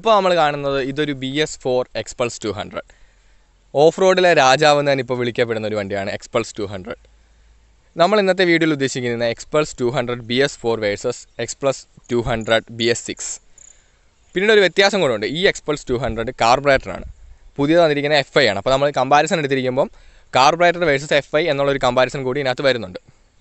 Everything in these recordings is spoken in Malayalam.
ഇപ്പോൾ നമ്മൾ കാണുന്നത് ഇതൊരു B S four Xpulse two hundred off റോഡിലെ രാജാവ് എന്ന് ഇപ്പോൾ വിളിക്കപ്പെടുന്ന ഒരു വണ്ടിയാണ് എക്സ്പൾസ് ടു ഹൺഡ്രഡ് നമ്മൾ ഇന്നത്തെ വീഡിയോയിൽ ഉദ്ദേശിക്കുന്നത് Xpulse two hundred B S four versus Xpulse two hundred B S six പിന്നീട് ഒരു വ്യത്യാസം കൂടെ ഈ എക്സ്പൾസ് ടു ഹൺഡ്രഡ് കാർബറേറ്ററാണ് പുതിയത് വന്നിരിക്കുന്ന എഫ് ഐ ആണ് അപ്പോൾ നമ്മൾ കമ്പാരിസൺ എടുത്തിരിക്കുമ്പം കാർബറേറ്റർ വേഴ്സസ് എഫ് ഐ എന്നുള്ളൊരു കമ്പാരിസൺ കൂടി ഇതിനകത്ത് വരുന്നുണ്ട്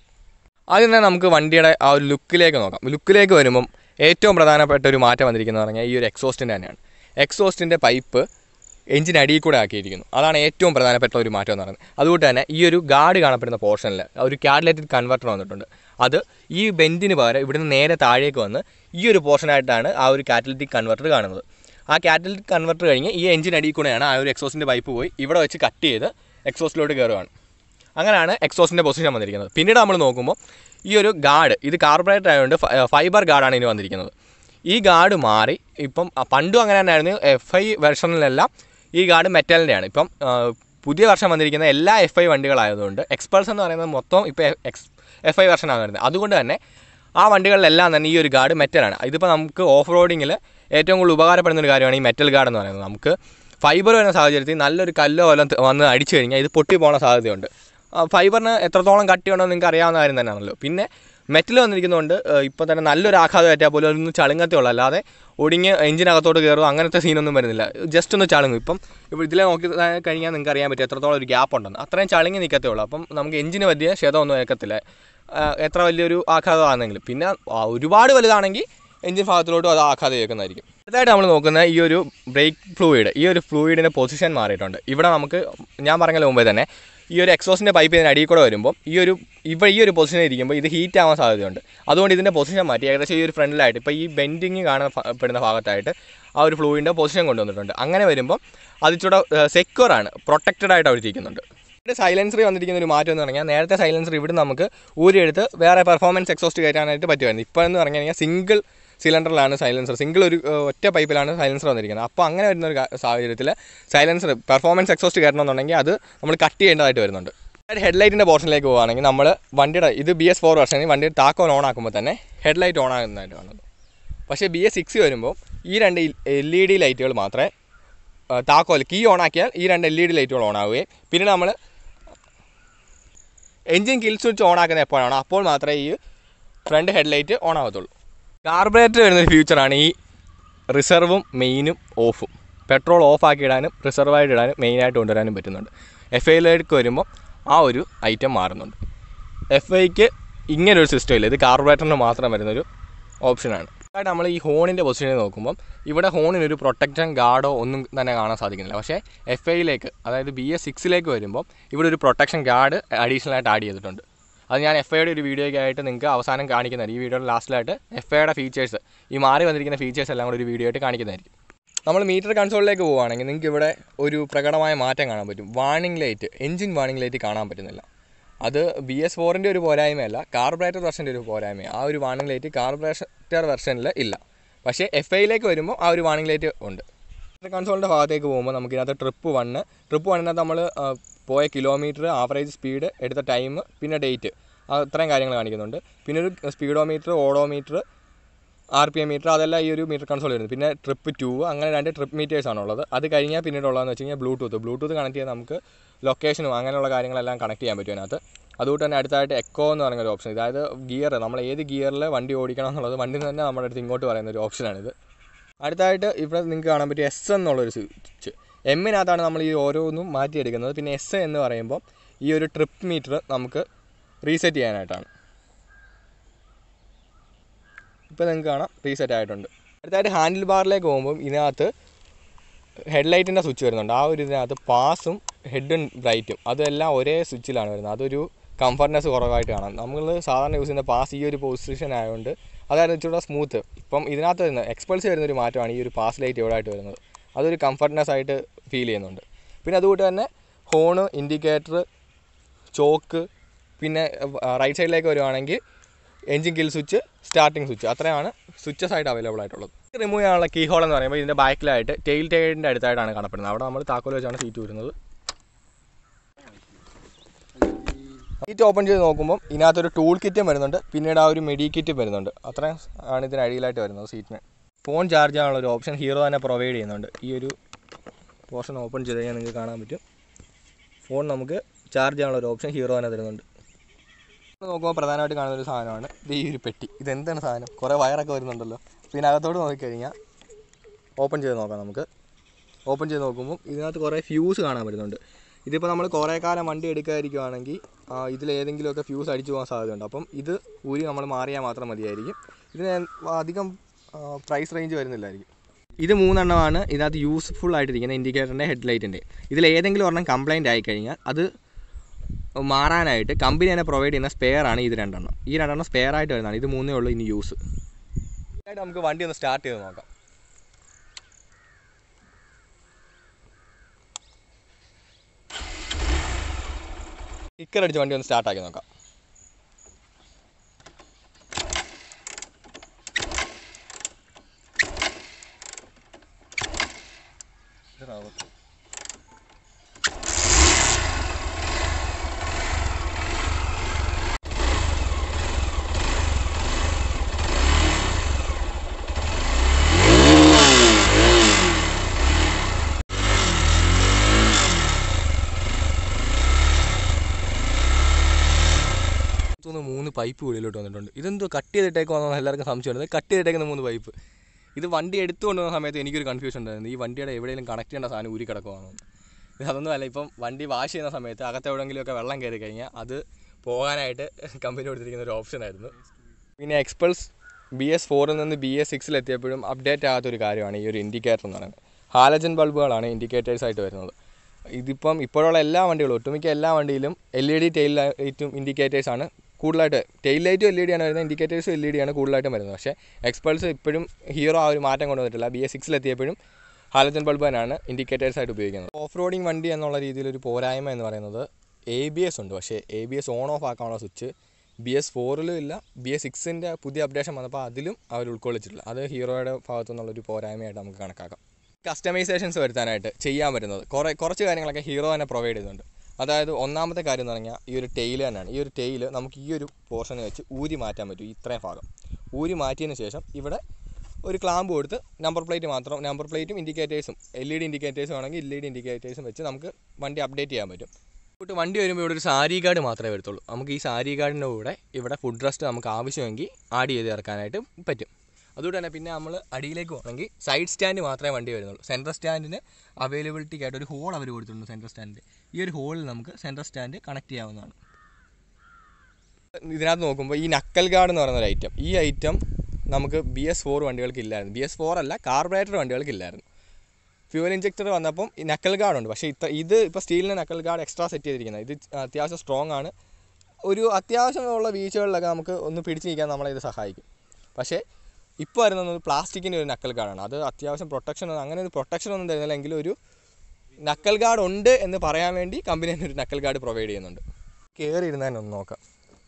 ആദ്യം തന്നെ നമുക്ക് വണ്ടിയുടെ ആ ഒരു ലുക്കിലേക്ക് നോക്കാം ലുക്കിലേക്ക് വരുമ്പം ഏറ്റവും പ്രധാനപ്പെട്ട ഒരു മാറ്റം വന്നിരിക്കുന്നത് പറഞ്ഞാൽ ഈ ഒരു എക്സോസ്റ്റിൻ്റെ തന്നെയാണ് എക്സോസ്റ്റിൻ്റെ പൈപ്പ് എഞ്ചിൻ അടിയിൽ കൂടെ ആക്കിയിരിക്കുന്നു അതാണ് ഏറ്റവും പ്രധാനപ്പെട്ട ഒരു മാറ്റം എന്ന് പറയുന്നത് അതുകൊണ്ട് തന്നെ ഈ ഒരു ഗാർഡ് കാണപ്പെടുന്ന പോർഷനിൽ ഒരു കാഡ്ലേറ്റഡ് കൺവെർട്ടർ വന്നിട്ടുണ്ട് അത് ഈ ബെൻഡിന് പകരം ഇവിടുന്ന് നേരെ താഴേക്ക് വന്ന് ഈ ഒരു പോർഷനായിട്ടാണ് ആ ഒരു കാറ്റലിറ്റിക് കൺവെർട്ടർ കാണുന്നത് ആ കാറ്റലിറ്റിക് കൺവെർട്ടർ കഴിഞ്ഞ് ഈ എഞ്ചിൻ അടിയിൽ കൂടെയാണ് ആ ഒരു എക്സോസിൻ്റെ പൈപ്പ് പോയി ഇവിടെ വെച്ച് കട്ട് ചെയ്ത് എക്സോസിലോട്ട് കയറുകയാണ് അങ്ങനെയാണ് എക്സോസിൻ്റെ പൊസിഷൻ വന്നിരിക്കുന്നത് പിന്നീട് നമ്മൾ നോക്കുമ്പോൾ ഈ ഒരു ഗാർഡ് ഇത് കാർബറേറ്റർ ആയതുകൊണ്ട് ഫൈബർ ഗാർഡാണ് ഇനി വന്നിരിക്കുന്നത് ഈ ഗാർഡ് മാറി ഇപ്പം ആ, പണ്ടും അങ്ങനെ തന്നെയായിരുന്നു എഫ് ഐ വെർഷനിലെല്ലാം ഈ ഗാർഡ് മെറ്റലിൻ്റെയാണ് ഇപ്പം ആ, പുതിയ വർഷം വന്നിരിക്കുന്ന എല്ലാ എഫ് ഐ വണ്ടികളായതുകൊണ്ട് എക്സ്പൾസ് എന്ന് പറയുന്നത് മൊത്തം ഇപ്പോൾ എക്സ് എഫ് ഐ വെർഷനാണ് വരുന്നത് അതുകൊണ്ട് തന്നെ ആ വണ്ടികളിലെല്ലാം തന്നെ ഈ ഒരു ഗാർഡ് മെറ്റലാണ് ഇതിപ്പോൾ നമുക്ക് ഓഫ് റോഡിങ്ങിൽ ഏറ്റവും കൂടുതൽ ഉപകാരപ്പെടുന്ന ഒരു കാര്യമാണ് ഈ മെറ്റൽ ഗാർഡ് എന്ന് പറയുന്നത് നമുക്ക് ഫൈബർ വരുന്ന സാഹചര്യത്തിൽ നല്ലൊരു കല്ലോ വല്ലതും ത- വന്ന് അടിച്ചു കഴിഞ്ഞാൽ ഇത് പൊട്ടി പോകുന്ന സാധ്യതയുണ്ട് ആ, ഫൈബറിന് എത്രത്തോളം കട്ടിയുണ്ടോ എന്ന് നിങ്ങൾക്ക് അറിയാവുന്ന കാര്യം തന്നെയാണല്ലോ പിന്നെ മെറ്റൽ വന്നിരിക്കുന്നതുകൊണ്ട് ഇപ്പോൾ തന്നെ നല്ലൊരു ആഘാതം ഏറ്റാൽ പോലും അതൊന്നും ചളുങ്ങത്തേ ഉള്ളൂ അല്ലാതെ ഒടിഞ്ഞ് എഞ്ചിനകത്തോട്ട് കയറുമോ അങ്ങനത്തെ സീനൊന്നും വരുന്നില്ല ജസ്റ്റ് ഒന്ന് ചളുങ്ങും ഇപ്പം ഇപ്പോൾ ഇതിലെ നോക്കി കഴിഞ്ഞാൽ നിങ്ങൾക്ക് അറിയാൻ പറ്റും എത്രത്തോളം ഒരു ഗ്യാപ്പ് ഉണ്ടെന്ന് അത്രയും ചളുങ്ങി നിൽക്കത്തേ ഉള്ളൂ അപ്പം നമുക്ക് എഞ്ചിന് വലിയ ക്ഷതമൊന്നും ഏൽക്കത്തില്ല ആ, എത്ര വലിയൊരു ആഘാതമാണെങ്കിലും പിന്നെ ആ, ഒരുപാട് വലുതാണെങ്കിൽ എഞ്ചിൻ ഭാഗത്തിലോട്ടും അത് ആഘാതം ഏൽക്കുന്നതായിരിക്കും അടുത്തായിട്ട് നമ്മൾ നോക്കുന്ന ഈ ഒരു ബ്രേക്ക് ഫ്ലൂയിഡ് ഈ ഒരു ഫ്ലൂയിഡിൻ്റെ പൊസിഷൻ മാറിയിട്ടുണ്ട് ഇവിടെ നമുക്ക് ഞാൻ പറഞ്ഞ മുമ്പേ തന്നെ ഈ ഒരു എക്സോസിൻ്റെ പൈപ്പ് ഇതിന് അടിയിൽ കൂടെ വരുമ്പോൾ ഈ ഒരു ഇവിടെ ഈ ഒരു പൊസിഷനിൽ ഇരിക്കുമ്പോൾ ഇത് ഹീറ്റ് ആവാൻ സാധ്യതയുണ്ട് അതുകൊണ്ട് ഇതിൻ്റെ പൊസിഷൻ മാറ്റി ഏകദേശം ഈ ഒരു ഫ്രണ്ടിലായിട്ട് ഇപ്പോൾ ഈ ബെൻഡിങ് കാണാൻ ഫ- പെടുന്ന ഭാഗത്തായിട്ട് ആ ഒരു ഫ്ലൂയിഡിൻ്റെ പൊസിഷൻ കൊണ്ടുവന്നിട്ടുണ്ട് അങ്ങനെ വരുമ്പോൾ അത് ഇച്ചിരി സെക്യൂർ ആണ് പ്രൊട്ടക്റ്റഡ് ആയിട്ട് അവർ ഇരിക്കുന്നുണ്ട് ഇവിടെ സൈലൻസറി വന്നിരിക്കുന്ന ഒരു മാറ്റം എന്ന് പറഞ്ഞാൽ നേരത്തെ സൈലൻസർ ഇവിടെ നമുക്ക് ഊരിയെടുത്ത് വേറെ പെർഫോമൻസ് എക്സോസ്റ്റ് കയറ്റാനായിട്ട് പറ്റുമായിരുന്നു ഇപ്പോൾ എന്ന് പറഞ്ഞു കഴിഞ്ഞാൽ സിംഗിൾ സിലിണ്ടറിലാണ് സൈലൻസർ സിംഗിൾ ഒരു ഏഹ്, ഒറ്റ പൈപ്പിലാണ് സൈലൻസർ വന്നിരിക്കുന്നത് അപ്പോൾ അങ്ങനെ വരുന്ന ഒരു കാ- സാഹചര്യത്തിൽ സൈലൻസർ പെർഫോമൻസ് എക്സോസ്റ്റ് കയറണമെന്നുണ്ടെങ്കിൽ അത് നമ്മൾ കട്ട് ചെയ്യേണ്ടതായിട്ട് വരുന്നുണ്ട് ഹെഡ്ലൈറ്റിൻ്റെ പോർഷനിലേക്ക് പോവുകയാണെങ്കിൽ നമ്മൾ വണ്ടിയുടെ ഇത് ബി എസ് ഫോർ വർഷനിൽ വണ്ടിയുടെ താക്കോൽ ഓൺ ആക്കുമ്പോൾ തന്നെ ഹെഡ്ലൈറ്റ് ഓൺ ആകുന്നതായിട്ട് കാണുന്നു പക്ഷേ ബി എസ് സിക്സ് വരുമ്പോൾ ഈ രണ്ട് എൽ ഇ ഡി ലൈറ്റുകൾ മാത്രമേ ആ, താക്കോൽ കീ ഓൺ ആക്കിയാൽ ഈ രണ്ട് എൽ ഇ ഡി ലൈറ്റുകൾ ഓൺ ആവുകയും പിന്നെ നമ്മൾ എൻജിൻ കിൽ സ്വിച്ച് ഓൺ ആക്കുന്ന എപ്പോഴാണോ അപ്പോൾ മാത്രമേ ഈ ഫ്രണ്ട് ഹെഡ്ലൈറ്റ് ഓൺ ആവത്തുള്ളൂ കാർബറേറ്റർ വരുന്നൊരു ഫീച്ചറാണ് ഈ റിസർവും മെയിനും ഓഫും പെട്രോൾ ഓഫ് ആക്കി ഇടാനും റിസർവായിട്ട് ഇടാനും മെയിനായിട്ട് കൊണ്ടുവരാനും പറ്റുന്നുണ്ട് എഫ് ഐയിലേക്ക് വരുമ്പോൾ ആ ഒരു ഐറ്റം മാറുന്നുണ്ട് എഫ് ഐക്ക് ഇങ്ങനൊരു സിസ്റ്റം ഇല്ല ഇത് കാർബറേറ്ററിന് മാത്രം വരുന്നൊരു ഓപ്ഷനാണ് ആയിട്ട് നമ്മൾ ഈ ഹോണിൻ്റെ പൊസിഷനിൽ നോക്കുമ്പോൾ ഇവിടെ ഹോണിന് ഒരു പ്രൊട്ടക്ഷൻ ഗാർഡോ ഒന്നും തന്നെ കാണാൻ സാധിക്കുന്നില്ല പക്ഷേ എഫ് ഐയിലേക്ക് അതായത് ബി എസ് സിക്സിലേക്ക് വരുമ്പോൾ ഇവിടെ ഒരു പ്രൊട്ടക്ഷൻ ഗാർഡ് അഡീഷണൽ ആയിട്ട് ആഡ് ചെയ്തിട്ടുണ്ട് അത് ഞാൻ എഫ് ഐയുടെ ഒരു വീഡിയോയ്ക്കായിട്ട് നിങ്ങൾക്ക് അവസാനം കാണിക്കുന്നതായിരിക്കും ഈ വീഡിയോയുടെ ലാസ്റ്റിലായിട്ട് എഫ് ഐയുടെ ഫീച്ചേഴ്സ് ഈ മാറി വന്നിരിക്കുന്ന ഫീച്ചേഴ്സ് എല്ലാം കൂടി ഒരു വീഡിയോ ആയിട്ട് കാണിക്കുന്നതായിരിക്കും നമ്മൾ മീറ്റർ കൺസോളിലേക്ക് പോവുകയാണെങ്കിൽ നിങ്ങൾക്ക് ഇവിടെ ഒരു പ്രകടമായ മാറ്റം കാണാൻ പറ്റും warning light engine warning light കാണാൻ പറ്റുന്നില്ല അത് ബി എസ് ഫോറിൻ്റെ ഒരു പോരായ്മയല്ല കാർബറേറ്റർ വെർഷൻ്റെ ഒരു പോരായ്മ ആ ഒരു വാർണിംഗ് ലൈറ്റ് കാർബറേറ്റർ വെർഷനിൽ ഇല്ല പക്ഷേ എഫ് ഐയിലേക്ക് വരുമ്പോൾ ആ ഒരു വാർണിംഗ് ലൈറ്റ് ഉണ്ട് കൺസോളിൻ്റെ ഭാഗത്തേക്ക് പോകുമ്പോൾ നമുക്ക് ഇതിനകത്ത് ട്രിപ്പ് വണ്ണ് ട്രിപ്പ് വണ്ണിനകത്ത് നമ്മൾ പോയ കിലോമീറ്റർ ആവറേജ് സ്പീഡ് എടുത്ത ടൈം പിന്നെ ഡേറ്റ് അത്രയും കാര്യങ്ങൾ കാണിക്കുന്നുണ്ട് പിന്നെ ഒരു speedometer odometer R P M meter അതെല്ലാം ഈ ഒരു മീറ്റർ കൺസോൾ വരുന്നത് പിന്നെ ട്രിപ്പ് ടു അങ്ങനെ രണ്ട് ട്രിപ്പ് മീറ്റേഴ്സ് ആണുള്ളത് അത് കഴിഞ്ഞാൽ പിന്നീട് ഉള്ളതെന്ന് വെച്ച് കഴിഞ്ഞാൽ ബ്ലൂടൂത്ത് ബ്ലൂടൂത്ത് കണക്ട് ചെയ്ത് നമുക്ക് ലൊക്കേഷനും അങ്ങനെയുള്ള കാര്യങ്ങളെല്ലാം കണക്ട് ചെയ്യാൻ പറ്റും അതിനകത്ത് അതുകൊണ്ട് തന്നെ അടുത്തായിട്ട് എക്കോ എന്ന് പറയുന്ന ഒരു ഓപ്ഷൻ അതായത് ഗിയർ നമ്മൾ ഏത് ഗിയറിൽ വണ്ടി ഓടിക്കണം എന്നുള്ളത് വണ്ടി തന്നെ നമ്മുടെ അടുത്ത് ഇങ്ങോട്ട് പറയുന്ന ഒരു ഓപ്ഷനാണിത് അടുത്തായിട്ട് ഇവിടെ നിങ്ങൾക്ക് കാണാൻ പറ്റിയ എസ് എന്നുള്ളൊരു സ്വിച്ച് എമ്മിനകത്താണ് നമ്മൾ ഈ ഓരോന്നും മാറ്റിയെടുക്കുന്നത് പിന്നെ എസ് എന്ന് പറയുമ്പോൾ ഈ ഒരു ട്രിപ്പ് മീറ്റർ നമുക്ക് റീസെറ്റ് ചെയ്യാനായിട്ടാണ് ഇപ്പോൾ നിങ്ങൾക്ക് കാണാം റീസെറ്റ് ആയിട്ടുണ്ട് അടുത്തായിട്ട് ഹാൻഡിൽ ബാറിലേക്ക് പോകുമ്പോൾ ഇതിനകത്ത് ഹെഡ്ലൈറ്റിൻ്റെ സ്വിച്ച് വരുന്നുണ്ട് ആ ഒരു ഇതിനകത്ത് പാസും ഹെഡും ബ്രൈറ്റും അതെല്ലാം ഒരേ സ്വിച്ചിലാണ് വരുന്നത് അതൊരു കംഫർട്ട്നെസ് കുറവായിട്ട് കാണാം നമ്മൾ സാധാരണ യൂസ് ചെയ്യുന്ന പാസ് ഈ ഒരു പൊസിഷൻ ആയതുകൊണ്ട് അതായിരുന്നു ഇച്ചിരി സ്മൂത്ത് ഇപ്പം ഇതിനകത്ത് വരുന്ന എക്സ്പൾസ് വരുന്ന ഒരു മാറ്റമാണ് ഈ ഒരു പാസ് ലൈറ്റ് ഇവിടെ ആയിട്ട് വരുന്നത് അതൊരു കംഫർട്ട്നെസ് ആയിട്ട് ഫീൽ ചെയ്യുന്നുണ്ട് പിന്നെ അതുകൂട്ട് തന്നെ ഹോണ് ഇൻഡിക്കേറ്റർ ചോക്ക് പിന്നെ റൈറ്റ് സൈഡിലേക്ക് വരുവാണെങ്കിൽ engine kill switch starting switch അത്രയാണ് സ്വിച്ചസ് ആയിട്ട് അവൈലബിൾ ആയിട്ടുള്ളത് റിമൂവ് ചെയ്യാനുള്ള കീ ഹോൾ എന്ന് പറയുമ്പോൾ ഇതിൻ്റെ ബാക്കിലായിട്ട് ടെയിൽ ടൈഡിൻ്റെ അടുത്തായിട്ടാണ് കാണപ്പെടുന്നത് അവിടെ നമ്മൾ താക്കോൽ വെച്ചാണ് സീറ്റ് വരുന്നത് സീറ്റ് ഓപ്പൺ ചെയ്ത് നോക്കുമ്പോൾ ഇതിനകത്തൊരു ടൂൾ കിറ്റും വരുന്നുണ്ട് പിന്നീട് ആ ഒരു മെഡി കിറ്റും വരുന്നുണ്ട് അത്രയും ആണ് ഇതിന് അടിയിലായിട്ട് വരുന്നത് സീറ്റിന് ഫോൺ ചാർജ് ചെയ്യാനുള്ള ഒരു ഓപ്ഷൻ ഹീറോ തന്നെ പ്രൊവൈഡ് ചെയ്യുന്നുണ്ട് ഈ ഒരു പോർഷൻ ഓപ്പൺ ചെയ്ത് കഴിഞ്ഞാൽ നിങ്ങൾക്ക് കാണാൻ പറ്റും ഫോൺ നമുക്ക് ചാർജ് ചെയ്യാനുള്ള ഒരു ഓപ്ഷൻ ഹീറോ തന്നെ തരുന്നുണ്ട് ഇത് നോക്കുമ്പോൾ പ്രധാനമായിട്ട് കാണുന്ന ഒരു സാധനമാണ് ഇത് ഈ ഒരു പെട്ടി ഇതെന്താണ് സാധനം കുറേ വയറൊക്കെ വരുന്നുണ്ടല്ലോ അപ്പോൾ ഇതിനകത്തോട്ട് നോക്കിക്കഴിഞ്ഞാൽ ഓപ്പൺ ചെയ്ത് നോക്കാം നമുക്ക് ഓപ്പൺ ചെയ്ത് നോക്കുമ്പോൾ ഇതിനകത്ത് കുറേ ഫ്യൂസ് കാണാൻ പറ്റുന്നുണ്ട് ഇതിപ്പോൾ നമ്മൾ കുറേ കാലം വണ്ടി എടുക്കാതിരിക്കുവാണെങ്കിൽ ഇതിലേതെങ്കിലുമൊക്കെ ഫ്യൂസ് അടിച്ചു പോകാൻ സാധ്യതയുണ്ട് അപ്പം ഇത് ഊരി നമ്മൾ മാറിയാൽ മാത്രം മതിയായിരിക്കും ഇതിന് അധികം പ്രൈസ് റേഞ്ച് വരുന്നില്ലായിരിക്കും ഇത് മൂന്നെണ്ണമാണ് ഇതിനകത്ത് യൂസ്ഫുൾ ആയിട്ടിരിക്കുന്ന ഇൻഡിക്കേറ്ററിൻ്റെ ഹെഡ്ലൈറ്റിൻ്റെ ഇതിൽ ഏതെങ്കിലും ഒരെണ്ണം കംപ്ലൈൻറ്റ് ആയി കഴിഞ്ഞാൽ അത് മാറാനായിട്ട് കമ്പനി തന്നെ പ്രൊവൈഡ് ചെയ്യുന്ന സ്പെയർ ആണ് ഇത് രണ്ടെണ്ണം ഈ രണ്ടെണ്ണം സ്പെയർ ആയിട്ട് വരുന്നതാണ് ഇത് മൂന്നേ ഉള്ളൂ ഇനി യൂസ് ആയിട്ട് നമുക്ക് വണ്ടി ഒന്ന് സ്റ്റാർട്ട് ചെയ്ത് നോക്കാം കിക്കർ അടിച്ച് വണ്ടി ഒന്ന് സ്റ്റാർട്ടാക്കി നോക്കാം തോന്നുന്നു മൂന്ന് പൈപ്പ് ഉള്ളിലോട്ട് വന്നിട്ടുണ്ട് ഇതെന്തോ കട്ട് ചെയ്തിട്ടേക്കുവാണെന്ന് എല്ലാവർക്കും സംശയമുണ്ട് കട്ട് ചെയ്തിട്ടേക്കുന്ന മൂന്ന് പൈപ്പ് ഇത് വണ്ടി എടുത്തുകൊണ്ട് വന്ന സമയത്ത് എനിക്കൊരു കൺഫ്യൂഷൻ ഉണ്ടായിരുന്നു ഈ വണ്ടിയുടെ എവിടെയെങ്കിലും കണക്ട് ചെയ്യേണ്ട സാധനം ഊരി കിടക്കുവാണോ ഇത് അതൊന്നും അല്ല ഇപ്പം വണ്ടി വാഷ് ചെയ്യുന്ന സമയത്ത് അകത്ത് എവിടെയെങ്കിലുമൊക്കെ വെള്ളം കയറി കഴിഞ്ഞാൽ അത് പോകാനായിട്ട് കമ്പനി കൊടുത്തിരിക്കുന്ന ഒരു ഓപ്ഷൻ ആയിരുന്നു പിന്നെ എക്സ്പൾസ് ബി എസ് ഫോറിൽ നിന്ന് ബി എസ് സിക്സിൽ എത്തിയപ്പോഴും അപ്ഡേറ്റ് ആകാത്തൊരു കാര്യമാണ് ഈ ഒരു ഇൻഡിക്കേറ്റർ എന്ന് പറയുന്നത് ഹാലജൻ ബൾബുകളാണ് ഇൻഡിക്കേറ്റേഴ്സ് ആയിട്ട് വരുന്നത് ഇതിപ്പം ഇപ്പോഴുള്ള എല്ലാ വണ്ടികളും ഒട്ടുമിക്ക എല്ലാ വണ്ടിയിലും എൽ ഇ ഡി ടെയിൽ ലൈറ്റും ഇൻഡിക്കേറ്റേഴ്സ് ആണ് കൂടുതലായിട്ട് ടെയിൽ ലൈറ്റും എൽ ഇ ഡി ആണ് വരുന്നത് ഇൻഡിക്കേറ്റേഴ്സും എൽ ഇ ഡി ആണ് കൂടുതലായിട്ടും വരുന്നത് പക്ഷേ എക്സ്പൾസ് ഇപ്പോഴും ഹീറോ ആ ഒരു മാറ്റം കൊണ്ടുവന്നിട്ടില്ല ബി എസ് സിക്സിലെത്തിയപ്പോഴും ഹാലജൻ ബൾബ് തന്നെയാണ് ഇൻഡിക്കേറ്റേഴ്സ് ആയിട്ട് ഉപയോഗിക്കുന്നത് ഓഫ് റോഡിങ് വണ്ടി എന്നുള്ള രീതിയിൽ ഒരു പോരായ്മ എന്ന് പറയുന്നത് എ ബി എസ് ഉണ്ട് പക്ഷേ A B S on off ആക്കാനുള്ള സ്വിച്ച് ബി എസ് ഫോറിലും ഇല്ല ബി എസ് സിക്സിൻ്റെ പുതിയ അപ്ഡേഷൻ വന്നപ്പോൾ അതിലും അവർ ഉൾക്കൊള്ളിച്ചിട്ടില്ല അത് ഹീറോയുടെ ഭാഗത്തു നിന്നുള്ളൊരു പോരായ്മയായിട്ട് നമുക്ക് കണക്കാക്കാം കസ്റ്റമൈസേഷൻസ് വരുത്താനായിട്ട് ചെയ്യാൻ പറ്റുന്നത് കുറേ കുറച്ച് കാര്യങ്ങളൊക്കെ ഹീറോ തന്നെ പ്രൊവൈഡ് ചെയ്യുന്നുണ്ട് അതായത് ഒന്നാമത്തെ കാര്യം എന്ന് പറഞ്ഞാൽ ഈ ഒരു ടെയിൽ തന്നെയാണ് ഈ ഒരു ടെയിൽ നമുക്ക് ഈ ഒരു പോർഷൻ വെച്ച് ഊരി മാറ്റാൻ പറ്റും ഇത്രയും ഭാഗം ഊരി മാറ്റിയതിന് ശേഷം ഇവിടെ ഒരു ക്ലാമ്പ് കൊടുത്ത് നമ്പർ പ്ലേറ്റ് മാത്രം നമ്പർ പ്ലേറ്റും ഇൻഡിക്കേറ്റേഴ്സും എൽ ഇ ഡി ഇൻഡിക്കേറ്റേഴ്സും ആണെങ്കിൽ എൽ ഇ ഡി ഇൻഡിക്കേറ്റേഴ്സും വെച്ച് നമുക്ക് വണ്ടി അപ്ഡേറ്റ് ചെയ്യാൻ പറ്റും ഇങ്ങോട്ട് വണ്ടി വരുമ്പോൾ ഇവിടെ ഒരു സാരി കാർഡ് മാത്രമേ വരത്തുള്ളൂ നമുക്ക് ഈ സാരി കാർഡിൻ്റെ കൂടെ ഇവിടെ ഫുഡ് റെസ്റ്റ് നമുക്ക് ആവശ്യമെങ്കിൽ ആഡ് ചെയ്ത് ഇറക്കാനായിട്ട് പറ്റും അതുകൊണ്ട് തന്നെ പിന്നെ നമ്മൾ അടിയിലേക്ക് പോകണമെങ്കിൽ സൈഡ് സ്റ്റാൻഡ് മാത്രമേ വണ്ടി വരുന്നുള്ളൂ സെൻട്രൽ സ്റ്റാൻഡിന് അവൈലബിലിറ്റിക്ക് ആയിട്ട് ഒരു ഹോൾ അവർ കൊടുത്തിട്ടുണ്ട് സെൻട്രൽ സ്റ്റാൻഡിൽ ഈ ഒരു ഹോളിൽ നമുക്ക് സെൻട്രൽ സ്റ്റാൻഡ് കണക്ട് ചെയ്യാവുന്നതാണ് ഇതിനകത്ത് നോക്കുമ്പോൾ ഈ നക്കൽ ഗാർഡ് എന്ന് പറയുന്ന ഒരു ഐറ്റം ഈ ഐറ്റം നമുക്ക് ബി എസ് ഫോർ വണ്ടികൾക്ക് ഇല്ലായിരുന്നു ബി എസ് ഫോർ അല്ല കാർബറേറ്റർ വണ്ടികൾക്ക് ഇല്ലായിരുന്നു ഫ്യൂൽ ഇഞ്ചക്ടർ വന്നപ്പം ഈ നക്കൽ ഗാർഡ് ഉണ്ട് പക്ഷേ ഇത്ര ഇത് ഇപ്പോൾ സ്റ്റീലിൻ്റെ നക്കൽ ഗാർഡ് എക്സ്ട്രാ സെറ്റ് ചെയ്തിരിക്കുന്നത് ഇത് അത്യാവശ്യം സ്ട്രോങ് ആണ് ഒരു അത്യാവശ്യമുള്ള വീഴ്ചകളിലൊക്കെ നമുക്ക് ഒന്ന് പിടിച്ച് നിൽക്കാൻ നമ്മളെ ഇത് സഹായിക്കും പക്ഷേ ഇപ്പോൾ വരുന്നത് പ്ലാസ്റ്റിക്കിൻ്റെ ഒരു നക്കൽ ഗാർഡാണ് അത് അത്യാവശ്യം പ്രൊട്ടക്ഷൻ അങ്ങനെ ഒരു പ്രൊട്ടക്ഷൻ ഒന്നും തരുന്നില്ല എങ്കിലും ഒരു നക്കൽ ഗാർഡ് ഉണ്ട് എന്ന് പറയാൻ വേണ്ടി കമ്പനി തന്നെ ഒരു നക്കൽ ഗാർഡ് പ്രൊവൈഡ് ചെയ്യുന്നുണ്ട് കയറി ഇരുന്നതിനൊന്ന് നോക്കാം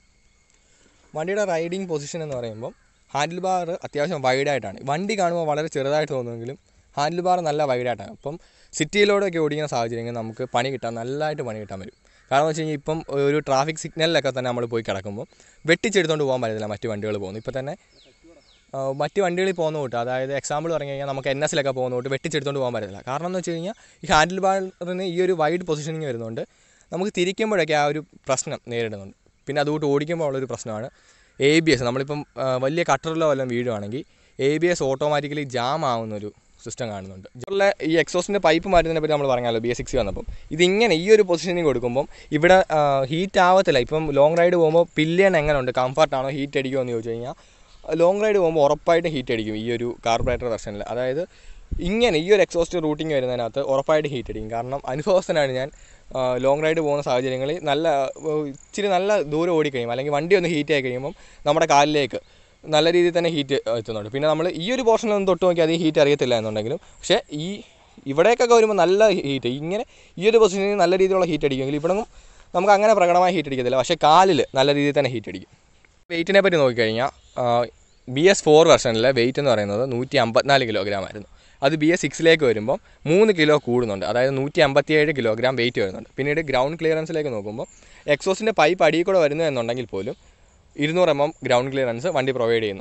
വണ്ടിയുടെ റൈഡിങ് പൊസിഷൻ എന്ന് പറയുമ്പോൾ ഹാൻഡിൽ ബാർ അത്യാവശ്യം വൈഡായിട്ടാണ് വണ്ടി കാണുമ്പോൾ വളരെ ചെറുതായിട്ട് തോന്നുമെങ്കിലും ഹാൻഡിൽ ബാർ നല്ല വൈഡായിട്ടാണ് അപ്പം സിറ്റിയിലൂടെയൊക്കെ ഓടിക്കുന്ന സാഹചര്യങ്ങൾ നമുക്ക് പണി കിട്ടാൻ നല്ലതായിട്ട് പണി കിട്ടാൻ വരും കാരണം എന്ന് വെച്ച് കഴിഞ്ഞാൽ ഇപ്പം ഒരു ട്രാഫിക് സിഗ്നലിലൊക്കെ തന്നെ നമ്മൾ പോയി കിടക്കുമ്പോൾ വെട്ടിച്ചെടുത്തുകൊണ്ട് പോകാൻ പറ്റത്തില്ല മറ്റ് വണ്ടികൾ പോകുന്നു ഇപ്പോൾ തന്നെ ആ, മറ്റ് വണ്ടികളിൽ പോകുന്ന കൂട്ട് അതായത് എക്സാമ്പിൾ പറഞ്ഞു കഴിഞ്ഞാൽ നമുക്ക് എൻ എസിലൊക്കെ പോകുന്ന കൂട്ട് വെട്ടിച്ചെടുത്തുകൊണ്ട് പോകാൻ പറ്റത്തില്ല കാരണം എന്ന് വെച്ച് കഴിഞ്ഞാൽ ഈ ഹാൻഡിൽ ബാറിന് ഈ ഒരു വൈഡ് പൊസിഷനിങ് വരുന്നുണ്ട് നമുക്ക് തിരിക്കുമ്പോഴൊക്കെ ആ ഒരു പ്രശ്നം നേരിടുന്നുണ്ട് പിന്നെ അതുകൂട്ട് ഓടിക്കുമ്പോൾ ഉള്ളൊരു പ്രശ്നമാണ് എ ബി എസ് നമ്മളിപ്പം ആ, വലിയ കട്ടറിലോ വല്ലതും വീഴുവാണെങ്കിൽ A B S automatically jam ആവുന്നൊരു സിസ്റ്റം കാണുന്നുണ്ട് ഇതുപോലെ ഈ എക്സോസിൻ്റെ പൈപ്പ് മാറ്റുന്നതിനെ പറ്റി നമ്മൾ പറഞ്ഞാലോ ബി എസ് സിക്സ് വന്നപ്പം ഇതിങ്ങനെ ഈ ഒരു പൊസിഷനിങ് കൊടുക്കുമ്പം ഇവിടെ ഹീറ്റ് ആവത്തില്ല ഇപ്പം ലോങ് റൈഡ് പോകുമ്പോൾ പില്ലിയൻ എങ്ങനെ ഉണ്ട് കംഫർട്ടാണോ ഹീറ്റ് അടിക്കുമോ എന്ന് ചോദിച്ചു കഴിഞ്ഞാൽ ലോങ് റൈഡ് പോകുമ്പോൾ ഉറപ്പായിട്ടും ഹീറ്റ് അടിക്കും ഈ ഒരു കാർബറേറ്റർ വെർഷനിൽ അതായത് ഇങ്ങനെ ഈ ഒരു എക്സോസ്റ്റ് റൂട്ടിങ് വരുന്നതിനകത്ത് ഉറപ്പായിട്ട് ഹീറ്റ് അടിക്കും കാരണം അനുഭവസ്ഥനാണ് ഞാൻ ലോങ് റൈഡ് പോകുന്ന സാഹചര്യങ്ങളിൽ നല്ല ആ, ഇച്ചിരി നല്ല ദൂരം ഓടിക്കഴിയുമ്പോൾ അല്ലെങ്കിൽ വണ്ടി ഒന്ന് ഹീറ്റ് ആയി കഴിയുമ്പം നമ്മുടെ കാലിലേക്ക് നല്ല രീതിയിൽ തന്നെ ഹീറ്റ് എത്തുന്നുണ്ട് പിന്നെ നമ്മൾ ഈ ഒരു പോർഷനിലൊന്നും തൊട്ട് നോക്കി അധികം ഹീറ്റ് അറിയത്തില്ല എന്നുണ്ടെങ്കിലും പക്ഷേ ഈ ഇവിടേക്കൊക്കെ വരുമ്പോൾ നല്ല ഹീറ്റ് ഇങ്ങനെ ഈ ഒരു പൊസിഷനിൽ നല്ല രീതിയിലുള്ള ഹീറ്റ് അടിക്കുമെങ്കിൽ ഇവിടെ നമുക്ക് അങ്ങനെ പ്രകടമായി ഹീറ്റ് അടിക്കത്തില്ല പക്ഷേ കാലിൽ നല്ല രീതിയിൽ തന്നെ ഹീറ്റ് അടിക്കും വെയിറ്റിനെ പറ്റി നോക്കിക്കഴിഞ്ഞാൽ ബി എസ് ഫോർ വെർഷനിലെ വെയിറ്റ് എന്ന് പറയുന്നത് നൂറ്റി അമ്പത്തിനാല് കിലോഗ്രാം ആയിരുന്നു അത് ബി എസ് സിക്സിലേക്ക് വരുമ്പോൾ മൂന്ന് കിലോ കൂടുന്നുണ്ട് അതായത് നൂറ്റി അമ്പത്തിയേഴ് കിലോഗ്രാം വെയിറ്റ് വരുന്നുണ്ട് പിന്നീട് ഗ്രൗണ്ട് ക്ലിയറൻസിലേക്ക് നോക്കുമ്പോൾ എക്സോസിൻ്റെ പൈപ്പ് അടിയിൽ കൂടെ വരുന്നു എന്നുണ്ടെങ്കിൽ പോലും ഇരുന്നൂറ് എം എം ഗ്രൗണ്ട് ക്ലിയറൻസ് വണ്ടി പ്രൊവൈഡ് ചെയ്യുന്നുണ്ട്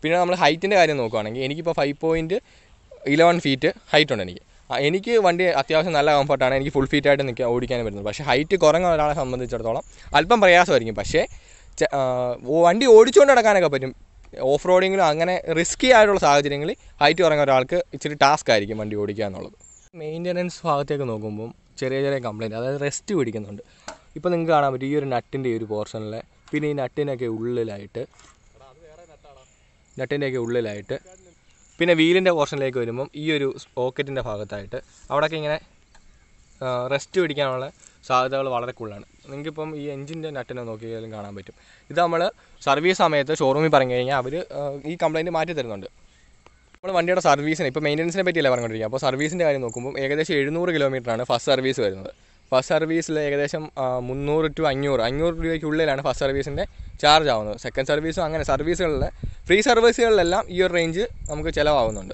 പിന്നെ നമ്മൾ ഹൈറ്റിൻ്റെ കാര്യം നോക്കുകയാണെങ്കിൽ എനിക്കിപ്പോൾ five point eleven feet height ഉണ്ട് എനിക്ക് ആ, എനിക്ക് വണ്ടി അത്യാവശ്യം നല്ല കംഫർട്ടാണ് എനിക്ക് ഫുൾ ഫീറ്റ് ആയിട്ട് നിൽക്കാൻ ഓടിക്കാനും പറ്റുന്നത് പക്ഷേ ഹൈറ്റ് കുറഞ്ഞ ഒരാളെ സംബന്ധിച്ചിടത്തോളം അല്പം പ്രയാസമായിരിക്കും പക്ഷേ ചെ- ആ, ഓ- വണ്ടി ഓടിച്ചുകൊണ്ട് നടക്കാനൊക്കെ പറ്റും ഓഫ് റോഡിങ്ങിലും അങ്ങനെ റിസ്ക്കി ആയിട്ടുള്ള സാഹചര്യങ്ങളിൽ ഹൈറ്റ് കുറഞ്ഞ ഒരാൾക്ക് ഇച്ചിരി ടാസ്ക് ആയിരിക്കും വണ്ടി ഓടിക്കുക എന്നുള്ളത് മെയിൻ്റനൻസ് ഭാഗത്തേക്ക് നോക്കുമ്പം ചെറിയ ചെറിയ കംപ്ലയിൻറ്റ് അതായത് റെസ്റ്റ് പിടിക്കുന്നുണ്ട് ഇപ്പോൾ നിങ്ങൾക്ക് കാണാൻ പറ്റും ഈ ഒരു നട്ടിൻ്റെ ഈ ഒരു പോർഷനിൽ പിന്നെ ഈ നട്ടിനൊക്കെ ഉള്ളിലായിട്ട് നട്ടിൻ്റെയൊക്കെ ഉള്ളിലായിട്ട് പിന്നെ വീലിൻ്റെ പോർഷനിലേക്ക് വരുമ്പം ഈ ഒരു പോക്കറ്റിൻ്റെ ഭാഗത്തായിട്ട് അവിടെയൊക്കെ ഇങ്ങനെ റെസ്റ്റ് പിടിക്കാനുള്ള സാധ്യതകൾ വളരെ കൂടുതലാണ് നിങ്ങൾക്കിപ്പം ഈ എഞ്ചിൻ്റെ നട്ടിനെ നോക്കിയാലും കാണാൻ പറ്റും ഇത് നമ്മൾ സർവീസ് സമയത്ത് ഷോറൂമിൽ പറഞ്ഞു കഴിഞ്ഞാൽ അവർ ഈ കംപ്ലയിൻറ്റ് മാറ്റി തരുന്നുണ്ട് നമ്മൾ വണ്ടിയുടെ സർവീസിന് ഇപ്പോൾ മെയിൻ്റനൻസിനെ പറ്റിയല്ല പറഞ്ഞുകൊണ്ടിരിക്കുക അപ്പോൾ സർവീസിൻ്റെ കാര്യം നോക്കുമ്പോൾ ഏകദേശം എഴുന്നൂറ് കിലോമീറ്ററാണ് ഫസ്റ്റ് സർവീസ് വരുന്നത് ഫസ്റ്റ് സർവീസിൽ ഏകദേശം ആ, മുന്നൂറ് ടു അഞ്ഞൂറ് അഞ്ഞൂറ് രൂപയ്ക്കുള്ളിലാണ് ഫസ്റ്റ് സർവീസിൻ്റെ ചാർജ് ആവുന്നത് സെക്കൻഡ് സർവീസും അങ്ങനെ സർവീസുകളിൽ ഫ്രീ സർവീസുകളിലെല്ലാം ഈ ഒരു റേഞ്ച് നമുക്ക് ചിലവാകുന്നുണ്ട്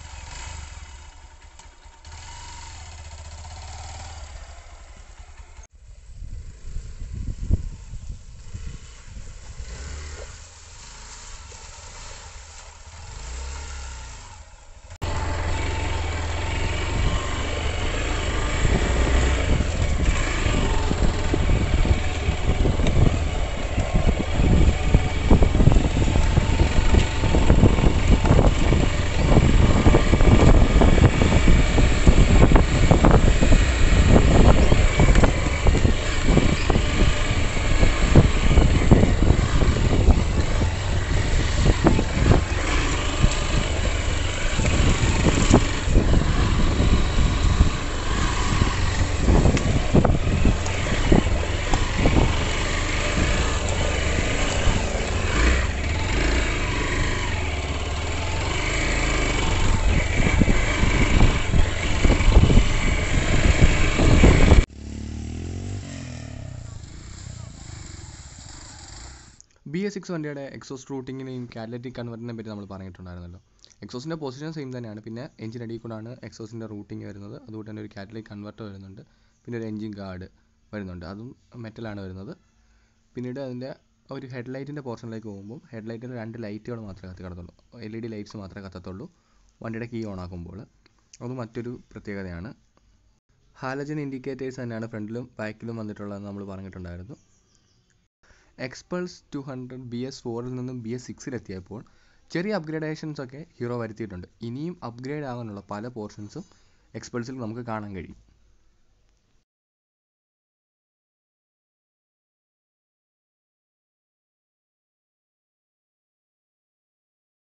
ബി എസ് സിക്സ് വണ്ടിയുടെ എക്സോസ്റ്റ് റൂട്ടിങ്ങിനെയും കാറ്റലറ്റിക് കൺവെർട്ടിനെ പറ്റി നമ്മൾ പറഞ്ഞിട്ടുണ്ടായിരുന്നല്ലോ എക്സോസിൻ്റെ പൊസിഷൻ സെയിം തന്നെയാണ് പിന്നെ എഞ്ചിൻ അടിയിൽ കൂടാണ് എക്സോസിൻ്റെ റൂട്ടിങ് വരുന്നത് അതുകൊണ്ട് തന്നെ ഒരു കാറ്റലറ്റിക് കൺവെർട്ടർ വരുന്നുണ്ട് പിന്നെ ഒരു എഞ്ചിൻ ഗാർഡ് വരുന്നുണ്ട് അതും മെറ്റലാണ് വരുന്നത് പിന്നീട് അതിൻ്റെ ഒരു ഹെഡ്ലൈറ്റിൻ്റെ പോർഷനിലേക്ക് പോകുമ്പോൾ ഹെഡ്ലൈറ്റിൽ രണ്ട് ലൈറ്റുകൾ മാത്രമേ കത്തി കിടത്തുള്ളൂ എൽ ഇ ഡി ലൈറ്റ്സ് മാത്രമേ കത്തത്തുള്ളൂ വണ്ടിയുടെ കീ ഓൺ ആക്കുമ്പോൾ അത് മറ്റൊരു പ്രത്യേകതയാണ് ഹാലജൻ ഇൻഡിക്കേറ്റേഴ്സ് തന്നെയാണ് ഫ്രണ്ടിലും ബാക്കിലും വന്നിട്ടുള്ളതെന്ന് നമ്മൾ പറഞ്ഞിട്ടുണ്ടായിരുന്നു Xpulse two hundred B S ഫോറിൽ നിന്നും ബി എസ് സിക്സിലെത്തിയപ്പോൾ ചെറിയ അപ്ഗ്രേഡേഷൻസ് ഒക്കെ ഹീറോ വരുത്തിയിട്ടുണ്ട് ഇനിയും അപ്ഗ്രേഡ് ആകാനുള്ള പല പോർഷൻസും എക്സ്പൾസിൽ നമുക്ക് കാണാൻ കഴിയും